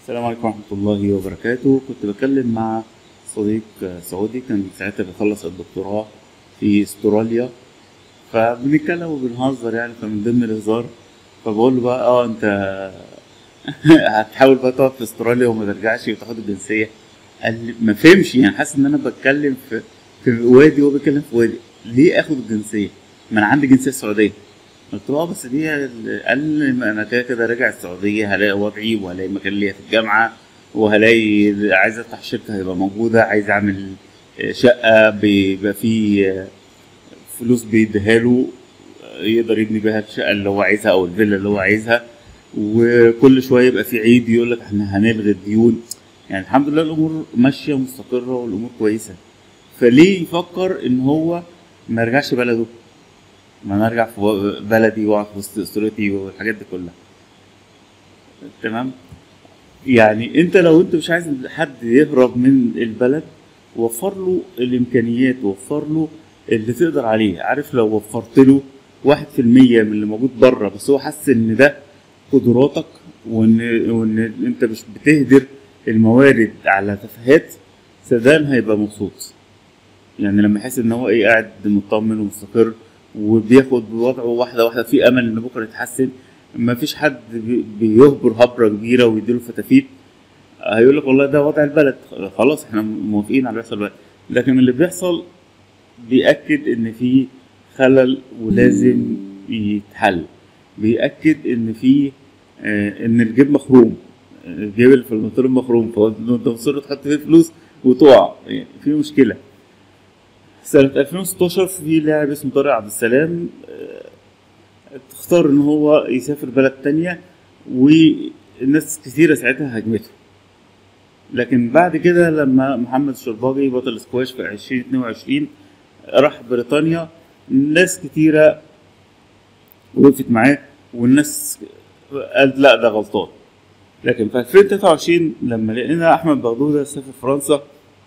السلام عليكم ورحمة الله وبركاته كنت بتكلم مع صديق سعودي كان ساعتها بيخلص الدكتوراه في استراليا فبنتكلم وبنهزر يعني فمن ضمن الهزار فبقول له بقى اه انت هتحاول بقى تقعد في استراليا وما ترجعش وتاخد الجنسية قال لي ما فهمش يعني حاسس ان انا بتكلم في في وادي وهو بيتكلم في وادي ليه اخد الجنسية؟ ما انا عندي جنسية سعودية قلت له اه بس دي قال لي ما انا كده كده راجع السعوديه هلاقي وضعي وهلاقي مكان ليا في الجامعه وهلاقي عايز افتح شركه هيبقى موجوده عايز اعمل شقه بيبقى فيه فلوس بيديها له يقدر يبني بيها الشقه اللي هو عايزها او الفيلا اللي هو عايزها وكل شويه يبقى في عيد يقول لك احنا هنلغي الديون يعني الحمد لله الامور ماشيه مستقره والامور كويسه فليه يفكر ان هو ما يرجعش بلده ما انا ارجع في بلدي واقعد في وسط اسرتي والحاجات دي كلها تمام يعني انت لو انت مش عايز حد يهرب من البلد وفر له الامكانيات وفر له اللي تقدر عليه عارف لو وفرت له واحد في المية من اللي موجود بره بس هو حس ان ده قدراتك وان وان انت مش بتهدر الموارد على تفاهات صدقني هيبقى مبسوط يعني لما يحس ان هو ايه قاعد مطمن ومستقر وبياخد وضعه واحده واحده في امل ان بكره يتحسن ما فيش حد بيهبر هبره كبيره ويديله فتافيت هيقول لك والله ده وضع البلد خلاص احنا موافقين على اللي بيحصل دلوقتي لكن اللي بيحصل بيأكد ان في خلل ولازم يتحل بيأكد ان في آه ان الجيب مخروم الجيب اللي في الموتور مخروم فانت مصر تحط فيه فلوس وتقع يعني في مشكله سنة 2016 في لاعب اسمه طارق عبد السلام اختار ان هو يسافر بلد تانية والناس كثيرة ساعتها هجمته لكن بعد كده لما محمد الشرباجي بطل سكواش في 2022 راح بريطانيا ناس كتيرة وقفت معاه والناس قالت لا ده غلطان لكن في 2023 لما لقينا احمد بغدوده سافر فرنسا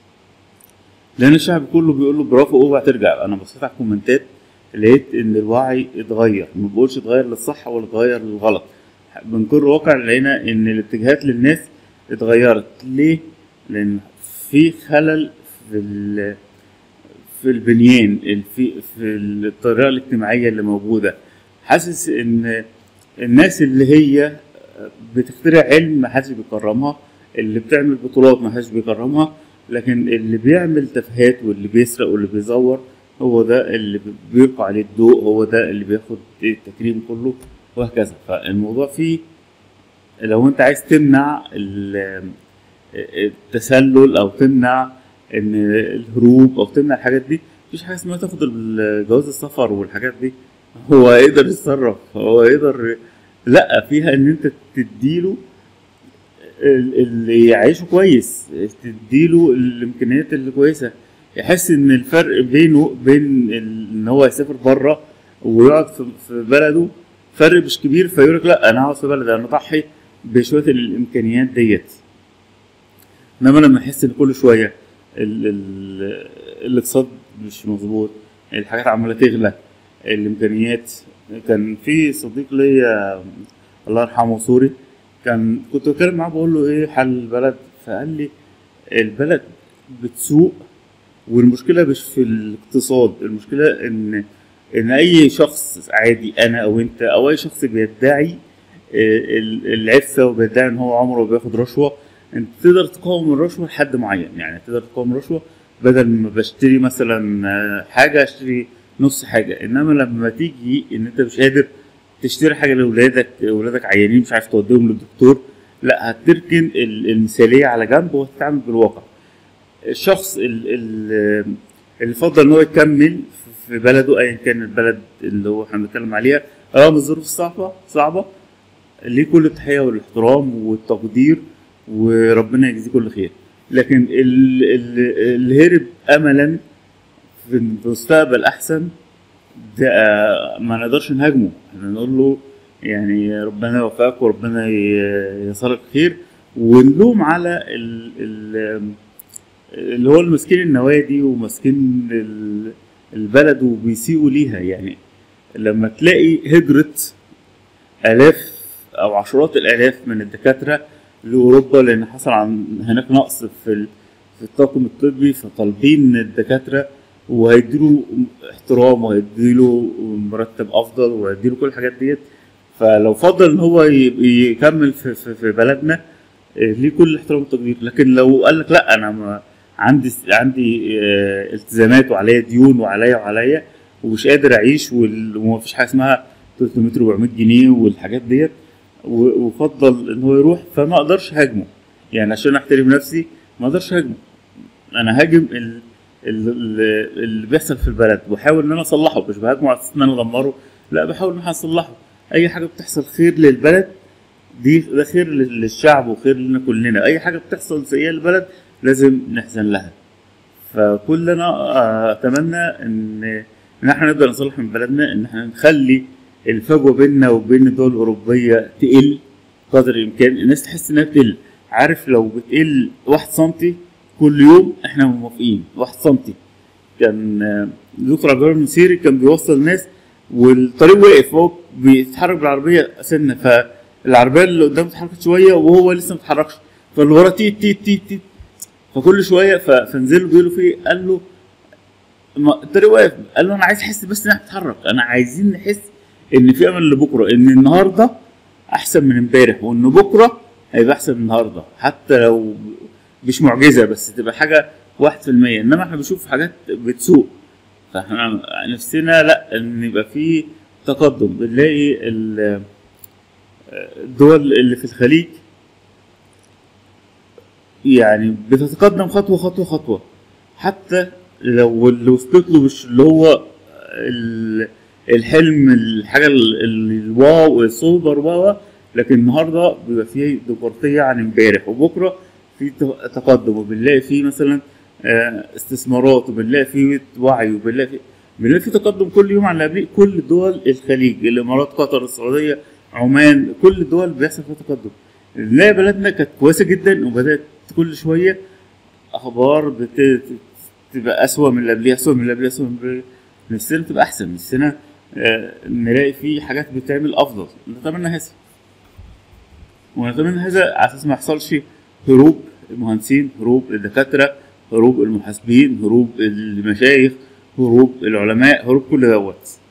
لان الشعب كله بيقول له برافو اوعى ترجع انا بصيت على الكومنتات لقيت ان الوعي اتغير ما بقولش اتغير للصح ولا اتغير للغلط من كل واقع لقينا ان الاتجاهات للناس اتغيرت ليه لان في خلل في في البنيان في في الطريقه الاجتماعيه اللي موجوده حاسس ان الناس اللي هي بتخترع علم ما حدش بيكرمها اللي بتعمل بطولات ما حدش بيكرمها لكن اللي بيعمل تفاهات واللي بيسرق واللي بيزور هو ده اللي بيلقى عليه الضوء هو ده اللي بياخد التكريم كله وهكذا فالموضوع فيه لو انت عايز تمنع التسلل او تمنع ان الهروب او تمنع الحاجات دي مفيش حاجه اسمها تاخد جواز السفر والحاجات دي هو يقدر يتصرف هو يقدر لا فيها ان انت تديله اللي يعيشه كويس تديله الامكانيات اللي كويسه يحس ان الفرق بينه بين ان هو يسافر بره ويقعد في بلده فرق مش كبير فيقول لك لا انا هقعد في بلدي انا اضحي بشويه الامكانيات ديت انما لما يحس ان كل شويه الاقتصاد مش مظبوط الحاجات عماله تغلى الامكانيات كان في صديق ليا الله يرحمه سوري كان كنت بتكلم معاه بقول له ايه حل البلد فقال لي البلد بتسوق والمشكله مش في الاقتصاد المشكله ان ان اي شخص عادي انا او انت او اي شخص بيدعي العفه وبيدعي ان هو عمره بياخد رشوه انت تقدر تقاوم الرشوه لحد معين يعني تقدر تقاوم الرشوه بدل ما بشتري مثلا حاجه اشتري نص حاجه انما لما تيجي ان انت مش قادر تشتري حاجه لاولادك اولادك عيانين مش عارف توديهم للدكتور لا هتركن المثاليه على جنب وهتتعامل بالواقع الشخص اللي فضل ان هو يكمل في بلده ايا كان البلد اللي هو احنا بنتكلم عليها رغم الظروف الصعبه صعبه ليه كل التحيه والاحترام والتقدير وربنا يجزيه كل خير لكن اللي هرب املا في مستقبل احسن ده ما نقدرش نهاجمه احنا نقول له يعني ربنا يوفقك وربنا يصلك خير ونلوم على ال ال اللي هو المسكين النوادي ومسكين البلد وبيسيئوا ليها يعني لما تلاقي هجرة آلاف أو عشرات الآلاف من الدكاترة لاوروبا لان حصل عن هناك نقص في ال- في الطاقم الطبي فطالبين الدكاتره وهيديله احترام وهيديله مرتب افضل وهيديله كل الحاجات ديت فلو فضل ان هو ي- يكمل في, في, في بلدنا إيه، ليه كل الاحترام والتقدير لكن لو قال لك لا انا ما عندي عندي آه، التزامات وعليا ديون وعليا وعليا ومش قادر اعيش وال- ومفيش حاجه اسمها 300 400 جنيه والحاجات ديت و- وفضل ان هو يروح فما اقدرش هاجمه يعني عشان احترم نفسي ما اقدرش هاجمه انا هاجم ال- ال- ال- اللي بيحصل في البلد واحاول ان انا اصلحه مش بهاجمه على اساس ان انا ادمره لا بحاول ان انا اصلحه اي حاجه بتحصل خير للبلد دي ده خير لل- للشعب وخير لنا كلنا اي حاجه بتحصل سيئه للبلد لازم نحزن لها فكلنا آه، اتمنى ان ان احنا نقدر نصلح من بلدنا ان احنا نخلي الفجوه بيننا وبين الدول الاوروبيه تقل قدر الامكان الناس تحس انها بتقل عارف لو بتقل واحد سنتي كل يوم احنا موافقين واحد سنتي كان آه، دكتور عبد الرحمن المسيري كان بيوصل ناس والطريق وقف هو بيتحرك بالعربيه سنه فالعربيه اللي قدامه اتحركت شويه وهو لسه ما اتحركش فاللي ورا تيت تيت تيت تيت فكل شويه ف- فنزلوا بيقولوا فيه قال له ما الطريق واقف قال له انا عايز احس بس انها بتتحرك انا عايزين نحس ان في امل لبكره ان النهارده احسن من امبارح وان بكره هيبقى احسن من النهارده حتى لو مش معجزه بس تبقى حاجه 1% انما احنا بنشوف حاجات بتسوق فاحنا نفسنا لا ان يبقى في تقدم بنلاقي ال- الدول اللي في الخليج يعني بتتقدم خطوه خطوه خطوه حتى لو اللي وصلت له مش اللي هو ال- الحلم الحاجه ال- ال- الواو السوبر واو لكن النهارده بيبقى فيه ديمقراطيه عن امبارح وبكره في ت- تقدم وبنلاقي فيه مثلا آه، استثمارات وبنلاقي فيه وعي وبنلاقي فيه بنلاقي فيه تقدم كل يوم عن اللي قبليه كل دول الخليج الامارات قطر السعوديه عمان كل الدول بيحصل فيها تقدم نلاقي بلدنا كانت كويسه جدا وبدات كل شويه اخبار بت... تبقى اسوأ من اللي قبليها اسوأ من اللي قبليها اسوأ من اللي قبليها نفسنا تبقى احسن نفسنا آه، نلاقي فيه حاجات بتعمل افضل نتمنى هذا ونتمنى هذا على اساس ما يحصلش هروب المهندسين هروب الدكاتره هروب المحاسبين هروب المشايخ هروب العلماء هروب كل دوت